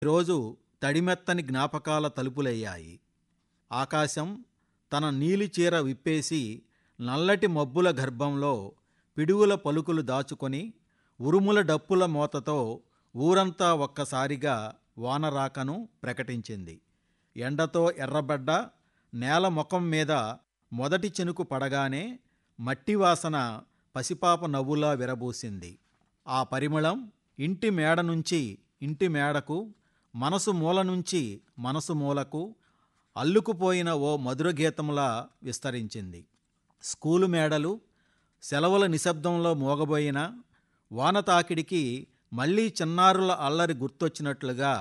ఈరోజు తడిమెత్తని జ్ఞాపకాల తలుపులయ్యాయి ఆకాశం తన నీలి చీర విప్పేసి నల్లటి మబ్బుల గర్భంలో పిడుగుల పలుకులు దాచుకొని ఉరుముల డప్పుల మోతతో ఊరంతా ఒక్కసారిగా వానరాకను ప్రకటించింది ఎండతో ఎర్రబడ్డ నేల ముఖం మీద మొదటి చినుకు పడగానే మట్టి వాసన పసిపాప నవ్వులా విరబూసింది ఆ పరిమళం ఇంటి మేడ నుంచి ఇంటి మేడకు మనసు మూల నుంచి మనసు మూలకు అల్లుకుపోయిన ఓ మధుర గీతంలా విస్తరించింది స్కూలు మేడలు సెలవుల నిశ్శబ్దంలో మోగబోయిన వాన తాకిడికి మళ్ళీ చిన్నారుల అల్లరి గుర్తొచ్చినట్లుగా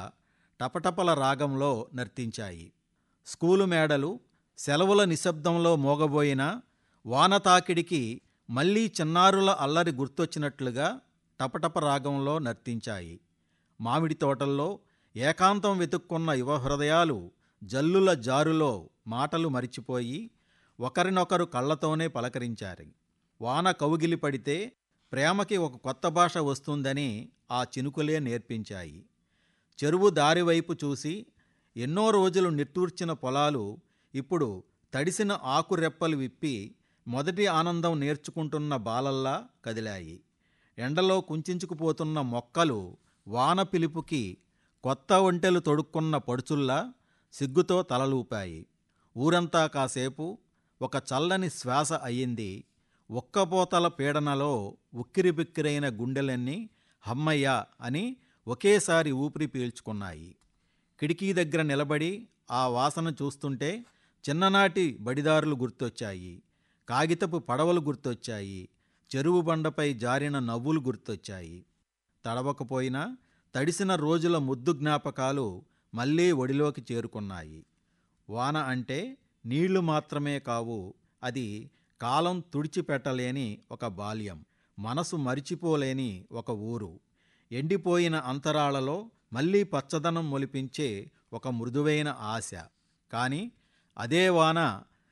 టపటపల రాగంలో నర్తించాయి స్కూలు మేడలు సెలవుల నిశ్శబ్దంలో మోగబోయిన వాన తాకిడికి మళ్ళీ చిన్నారుల అల్లరి గుర్తొచ్చినట్లుగా టపటప రాగంలో నర్తించాయి మామిడి తోటల్లో ఏకాంతం వెతుక్కున్న యువ హృదయాలు జల్లుల జారులో మాటలు మరిచిపోయి ఒకరినొకరు కళ్ళతోనే పలకరించారు వాన కవుగిలి పడితే ప్రేమకి ఒక కొత్త భాష వస్తుందని ఆ చినుకులే నేర్పించాయి చెరువు దారి వైపు చూసి ఎన్నో రోజులు నిట్టూర్చిన పొలాలు ఇప్పుడు తడిసిన ఆకురెప్పలు విప్పి మొదటి ఆనందం నేర్చుకుంటున్న బాలల్లా కదిలాయి ఎండలో కుంచుకుపోతున్న మొక్కలు వాన పిలుపుకి కొత్త ఒంటెలు తొడుక్కున్న పడుచుల్లా సిగ్గుతో తలలూపాయి ఊరంతా కాసేపు ఒక చల్లని శ్వాస అయ్యింది ఒక్కపోతల పీడనలో ఉక్కిరిబిక్కిరైన గుండెలన్నీ హమ్మయ్య అని ఒకేసారి ఊపిరి పీల్చుకున్నాయి కిటికీ దగ్గర నిలబడి ఆ వాసన చూస్తుంటే చిన్ననాటి బడిదారులు గుర్తొచ్చాయి కాగితపు పడవలు గుర్తొచ్చాయి చెరువు బండపై జారిన నవ్వులు గుర్తొచ్చాయి తడవకపోయినా తడిసిన రోజుల ముద్దు జ్ఞాపకాలు మళ్ళీ ఒడిలోకి చేరుకున్నాయి వాన అంటే నీళ్లు మాత్రమే కావు అది కాలం తుడిచిపెట్టలేని ఒక బాల్యం మనసు మరిచిపోలేని ఒక ఊరు ఎండిపోయిన అంతరాళలో మళ్ళీ పచ్చదనం మొలిపించే ఒక మృదువైన ఆశ కానీ అదే వాన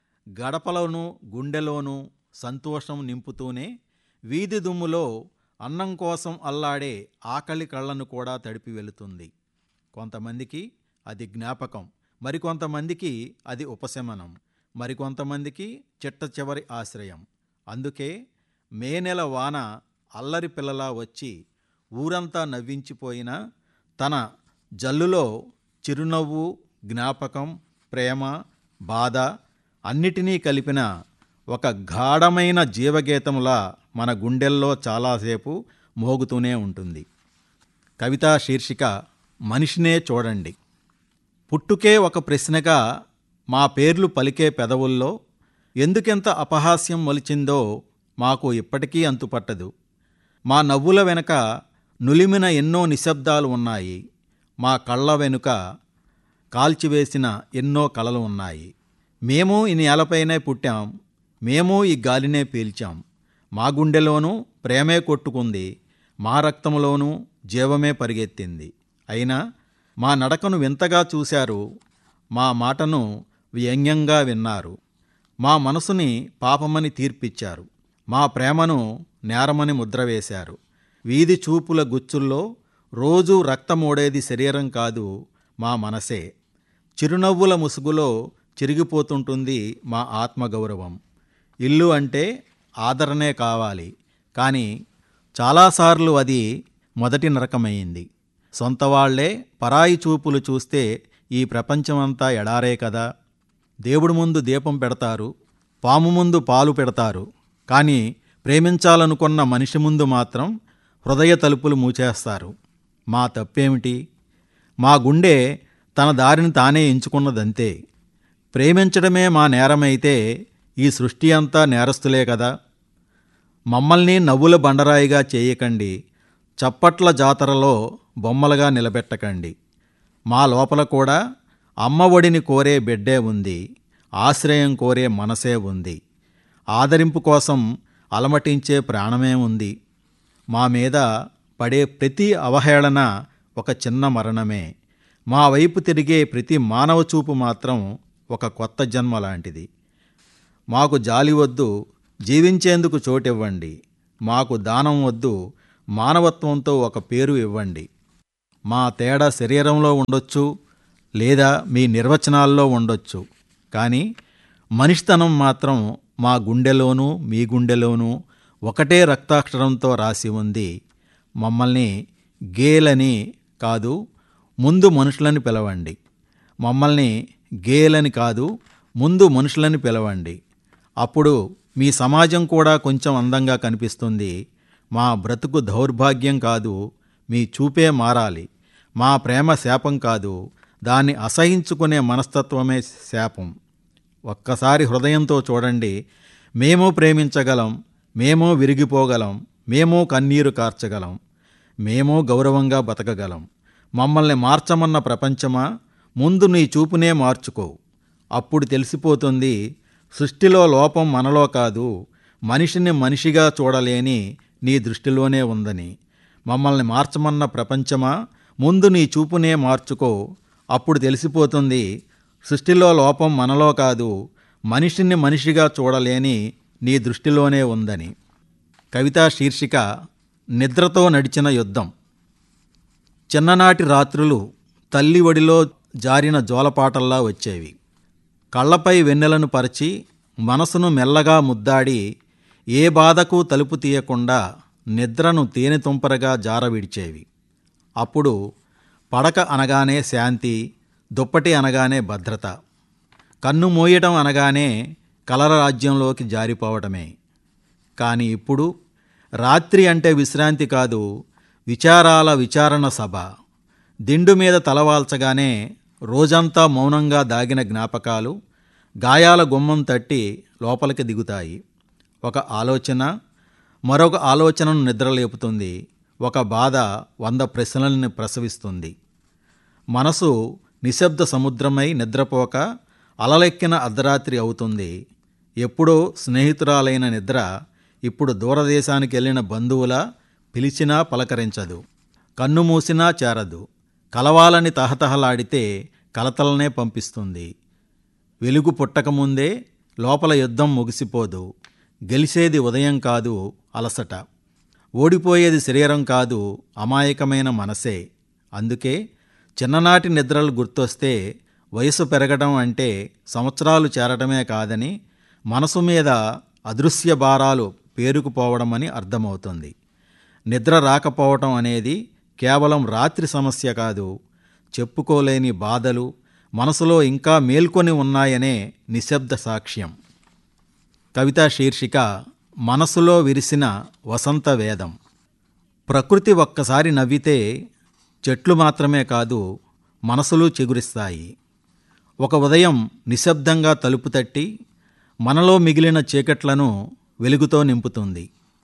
గడపలోనూ గుండెలోనూ సంతోషం నింపుతూనే వీధి దుమ్ములో అన్నం కోసం అల్లాడే ఆకలి కళ్ళను కూడా తడిపి వెళుతుంది కొంతమందికి అది జ్ఞాపకం మరికొంతమందికి అది ఉపశమనం మరికొంతమందికి చిట్ట చివరి ఆశ్రయం అందుకే మే నెల వాన అల్లరి పిల్లలా వచ్చి ఊరంతా నవ్వించిపోయిన తన జల్లులో చిరునవ్వు జ్ఞాపకం ప్రేమ బాధ అన్నిటినీ కలిపిన ఒక గాఢమైన జీవగీతంలా మన గుండెల్లో చాలాసేపు మోగుతూనే ఉంటుంది కవితా శీర్షిక మనిషినే చూడండి పుట్టుకే ఒక ప్రశ్నగా మా పేర్లు పలికే పెదవుల్లో ఎందుకెంత అపహాస్యం మొలిచిందో మాకు ఇప్పటికీ అంతుపట్టదు మా నవ్వుల వెనుక నులిమిన ఎన్నో నిశ్శబ్దాలు ఉన్నాయి మా కళ్ళ వెనుక కాల్చివేసిన ఎన్నో కలలు ఉన్నాయి మేము ఈ నేలపైనే పుట్టాం మేము ఈ గాలినే పీల్చాం మా గుండెలోనూ ప్రేమే కొట్టుకుంది మా రక్తంలోనూ జీవమే పరిగెత్తింది అయినా మా నడకను వింతగా చూశారు మా మాటను వ్యంగ్యంగా విన్నారు మా మనసుని పాపమని తీర్పిచ్చారు మా ప్రేమను నేరమని ముద్ర వేశారు వీధి చూపుల గుచ్చుల్లో రోజూ రక్తమోడేది శరీరం కాదు మా మనసే చిరునవ్వుల ముసుగులో చిరిగిపోతుంటుంది మా ఆత్మగౌరవం ఇల్లు అంటే ఆదరణే కావాలి కానీ చాలాసార్లు అది మొదటి నరకమైంది సొంత వాళ్లే పరాయి చూపులు చూస్తే ఈ ప్రపంచమంతా ఎడారే కదా దేవుడి ముందు దీపం పెడతారు పాము ముందు పాలు పెడతారు కానీ ప్రేమించాలనుకున్న మనిషి ముందు మాత్రం హృదయ తలుపులు మూచేస్తారు మా తప్పేమిటి మా గుండె తన దారిని తానే ఎంచుకున్నదంతే ప్రేమించడమే మా నేరమైతే ఈ సృష్టి అంతా నేరస్తులే కదా మమ్మల్ని నవ్వుల బండరాయిగా చేయకండి చప్పట్ల జాతరలో బొమ్మలుగా నిలబెట్టకండి మా లోపల కూడా అమ్మ ఒడిని కోరే బిడ్డే ఉంది ఆశ్రయం కోరే మనసే ఉంది ఆదరింపు కోసం అలమటించే ప్రాణమే ఉంది మా మీద పడే ప్రతి అవహేళన ఒక చిన్న మరణమే మా వైపు తిరిగే ప్రతి మానవ చూపు మాత్రం ఒక కొత్త జన్మ లాంటిది మాకు జాలి వద్దు జీవించేందుకు చోటివ్వండి మాకు దానం వద్దు మానవత్వంతో ఒక పేరు ఇవ్వండి మా తేడా శరీరంలో ఉండొచ్చు లేదా మీ నిర్వచనాల్లో ఉండొచ్చు కానీ మనిషితనం మాత్రం మా గుండెలోనూ మీ గుండెలోనూ ఒకటే రక్తాక్షరంతో రాసి ఉంది మమ్మల్ని గేలని కాదు ముందు మనుషులని పిలవండి మమ్మల్ని గేలని కాదు ముందు మనుషులని పిలవండి అప్పుడు మీ సమాజం కూడా కొంచెం అందంగా కనిపిస్తుంది మా బ్రతుకు దౌర్భాగ్యం కాదు మీ చూపే మారాలి మా ప్రేమ శాపం కాదు దాన్ని అసహించుకునే మనస్తత్వమే శాపం ఒక్కసారి హృదయంతో చూడండి మేము ప్రేమించగలం మేము విరిగిపోగలం మేము కన్నీరు కార్చగలం మేము గౌరవంగా బతకగలం మమ్మల్ని మార్చమన్న ప్రపంచమా ముందు నీ చూపునే మార్చుకో అప్పుడు తెలిసిపోతుంది సృష్టిలో లోపం మనలో కాదు మనిషిని మనిషిగా చూడలేని నీ దృష్టిలోనే ఉందని మమ్మల్ని మార్చమన్న ప్రపంచమా ముందు నీ చూపునే మార్చుకో అప్పుడు తెలిసిపోతుంది సృష్టిలో లోపం మనలో కాదు మనిషిని మనిషిగా చూడలేని నీ దృష్టిలోనే ఉందని కవితా శీర్షిక నిద్రతో నడిచిన యుద్ధం చిన్ననాటి రాత్రులు తల్లి ఒడిలో జారిన జోలపాటల్లా వచ్చేవి కళ్ళపై వెన్నెలను పరిచి మనసును మెల్లగా ముద్దాడి ఏ బాధకు తలుపు తీయకుండా నిద్రను తేనెతుంపరగా జారవిడిచేవి అప్పుడు పడక అనగానే శాంతి దుప్పటి అనగానే భద్రత కన్ను మోయటం అనగానే కలర రాజ్యంలోకి జారిపోవటమే కానీ ఇప్పుడు రాత్రి అంటే విశ్రాంతి కాదు విచారాల విచారణ సభ దిండు మీద తలవాల్చగానే రోజంతా మౌనంగా దాగిన జ్ఞాపకాలు గాయాల గుమ్మం తట్టి లోపలికి దిగుతాయి ఒక ఆలోచన మరొక ఆలోచనను నిద్రలేపుతుంది ఒక బాధ వంద ప్రశ్నలను ప్రసవిస్తుంది మనసు నిశ్శబ్ద సముద్రమై నిద్రపోక అలలెక్కిన అర్ధరాత్రి అవుతుంది ఎప్పుడో స్నేహితురాలైన నిద్ర ఇప్పుడు దూరదేశానికి వెళ్ళిన బంధువుల పిలిచినా పలకరించదు కన్ను మూసినా చేరదు కలవాలని తహతహలాడితే కలతలనే పంపిస్తుంది వెలుగు పుట్టకముందే లోపల యుద్ధం ముగిసిపోదు గెలిచేది ఉదయం కాదు అలసట ఓడిపోయేది శరీరం కాదు అమాయకమైన మనసే అందుకే చిన్ననాటి నిద్రలు గుర్తొస్తే వయసు పెరగడం అంటే సంవత్సరాలు చేరటమే కాదని మనసు మీద అదృశ్య భారాలు పేరుకుపోవడమని అర్థమవుతుంది నిద్ర రాకపోవటం అనేది కేవలం రాత్రి సమస్య కాదు చెప్పుకోలేని బాధలు మనసులో ఇంకా మేల్కొని ఉన్నాయనే నిశ్శబ్ద సాక్ష్యం కవితా శీర్షిక మనసులో విరిసిన వసంత వేదం ప్రకృతి ఒక్కసారి నవ్వితే చెట్లు మాత్రమే కాదు మనసులు చిగురిస్తాయి ఒక ఉదయం నిశ్శబ్దంగా తలుపు తట్టి మనలో మిగిలిన చీకట్లను వెలుగుతో నింపుతుంది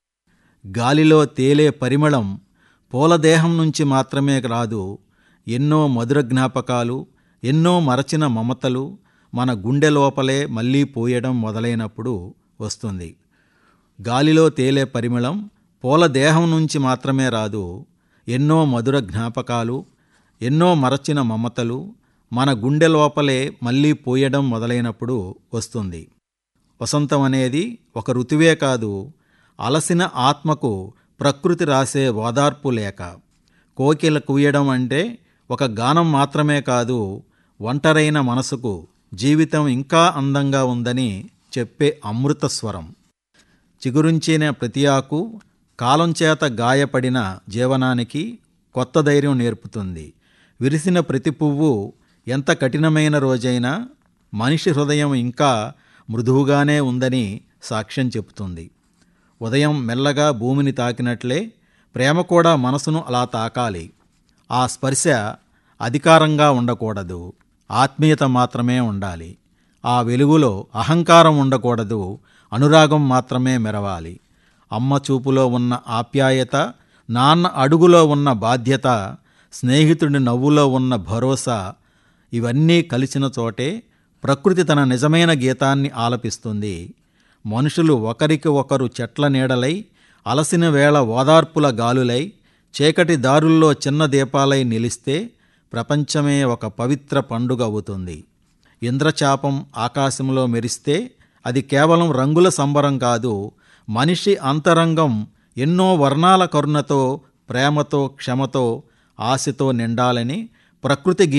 గాలిలో తేలే పరిమళం పూలదేహం నుంచి మాత్రమే రాదు ఎన్నో మధుర జ్ఞాపకాలు ఎన్నో మరచిన మమతలు మన గుండె లోపలే మళ్ళీ పోయడం మొదలైనప్పుడు వస్తుంది గాలిలో తేలే పరిమళం పూల దేహం నుంచి మాత్రమే రాదు ఎన్నో మధుర జ్ఞాపకాలు ఎన్నో మరచిన మమతలు మన గుండె లోపలే మళ్ళీ పోయడం మొదలైనప్పుడు వస్తుంది వసంతం అనేది ఒక ఋతువే కాదు అలసిన ఆత్మకు ప్రకృతి రాసే ఓదార్పు లేక కోకిల కుయ్యడం అంటే ఒక గానం మాత్రమే కాదు ఒంటరైన మనసుకు జీవితం ఇంకా అందంగా ఉందని చెప్పే అమృత స్వరం చిగురించిన ప్రతి ఆకు కాలం చేత గాయపడిన జీవనానికి కొత్త ధైర్యం నేర్పుతుంది విరిసిన ప్రతి పువ్వు ఎంత కఠినమైన రోజైనా మనిషి హృదయం ఇంకా మృదువుగానే ఉందని సాక్ష్యం చెబుతుంది ఉదయం మెల్లగా భూమిని తాకినట్లే ప్రేమ కూడా మనసును అలా తాకాలి ఆ స్పర్శ అధికారంగా ఉండకూడదు ఆత్మీయత మాత్రమే ఉండాలి ఆ వెలుగులో అహంకారం ఉండకూడదు అనురాగం మాత్రమే మెరవాలి అమ్మ చూపులో ఉన్న ఆప్యాయత నాన్న అడుగులో ఉన్న బాధ్యత స్నేహితుడి నవ్వులో ఉన్న భరోసా ఇవన్నీ కలిసిన చోటే ప్రకృతి తన నిజమైన గీతాన్ని ఆలపిస్తుంది మనుషులు ఒకరికి ఒకరు చెట్ల నీడలై అలసిన వేళ ఓదార్పుల గాలులై చీకటి దారుల్లో చిన్న దీపాలై నిలిస్తే ప్రపంచమే ఒక పవిత్ర పండుగ అవుతుంది ఇంద్రచాపం ఆకాశంలో మెరిస్తే అది కేవలం రంగుల సంబరం కాదు మనిషి అంతరంగం ఎన్నో వర్ణాల కరుణతో ప్రేమతో క్షమతో ఆశతో నిండాలని ప్రకృతి